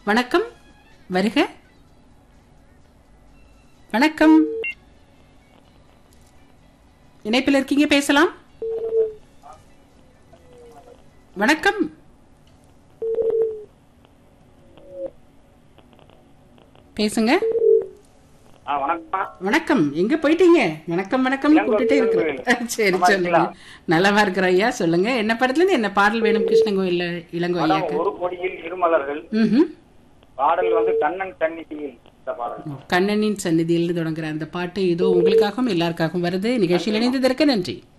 வணக்கம் வருக வணக்கம் இணைப்பில் இருக்கீங்க பேசலாம் வணக்கம் பேசுங்க ஆ வணக்கம் வணக்கம் எங்க போயிட்டீங்க வணக்கம் வணக்கம் இளங்கோ கூப்பிட்டுட்டே இருக்கிறேன் கிருஷ்ணகோயில். சரி நல்லா சொல்லுங்க இருக்கீங்களா? நலமா இருக்கிற ஐயா சொல்லுங்க என்ன படத்துல இருந்து என்ன பாடல் வேணும் கிருஷ்ணகோயில்ல இளங்கோ படம் ஐயாக்கு ஒரு கொடியில் இருமலர்கள் ம்ஹும். பாடல் வந்து கண்ணன் சந்நிதியில் இந்த பாடல் கண்ணனின் சந்நிதியில் தொடங்குற அந்த பாட்டு இதோ உங்களுக்காகவும் எல்லாருக்காகவும் வருது நிகழ்ச்சியில் இணைந்ததற்கு நன்றி